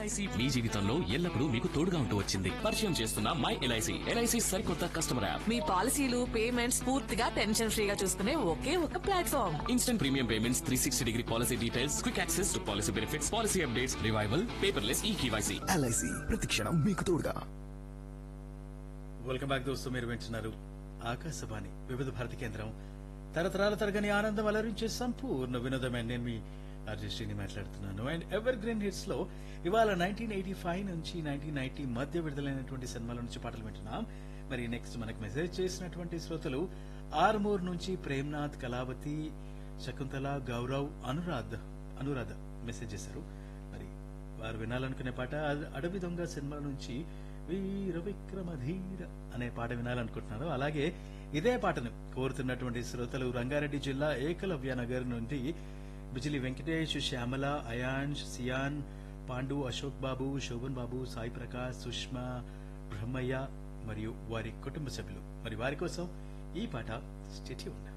LIC మీ జీవితంలో ఎల్లప్పుడూ మీకు తోడుగా ఉంటూ వచ్చింది పరిచయం చేస్తున్న మై ఎల్ఐసి ఎల్ఐసి సరికొత్త కస్టమర్ యాప్ మీ పాలసీలు పేమెంట్స్ పూర్తిగా టెన్షన్ ఫ్రీగా చూసుకునే ఒకే ఒక platform instant premium payments three sixty degree policy details quick access to policy benefits policy updates revival paperless e KYC LIC ప్రతిక్షణం మీకు తోడుగా వెల్కమ్ బ్యాక్ దోస్తు మీరు వింటున్నారు ఆకాశవాణి వివిధ భారతి కేంద్రం తరతరాల తరగని ఆనందం అలరించే సంపూర్ణ వినోదమైన నేను మీ ఆర్జెస్టీని మాట్లాడుతున్నాను అండ్ ఎవర్ గ్రీన్ హిట్స్ లో ఇవాళ నైన్టీన్ ఎయిటీ ఫైవ్ నుంచి నైన్టీన్ నైన్టీ మధ్య విడుదలైనటువంటి సినిమాల నుంచి పాటలు వింటున్నాం మరి నెక్స్ట్ మనకు మెసేజ్ చేసినటువంటి శ్రోతలు ఆర్మూర్ నుంచి ప్రేమ్నాథ్ కళావతి శకుంతల గౌరవ్ అనురాధ్ అనురాధ మెసేజ్ చేశారు మరి వారు వినాలనుకునే పాట అద- అడవి దొంగ సినిమా నుంచి వీర విక్రమధీర అనే పాట వినాలనుకుంటున్నారు అలాగే ఇదే పాటను కోరుతున్నటువంటి శ్రోతలు రంగారెడ్డి జిల్లా ఏకలవ్య నగర్ నుండి బిజిలి వెంకటేష్ శ్యామల అయాన్ష్ సియాన్ పాండు అశోక్ బాబు శోభన్ బాబు సాయి ప్రకాష్ సుష్మా బ్రహ్మయ్య మరియు వారి కుటుంబ సభ్యులు మరి వారి కోసం ఈ పాట స్టెచ్యూ ఉన్నారు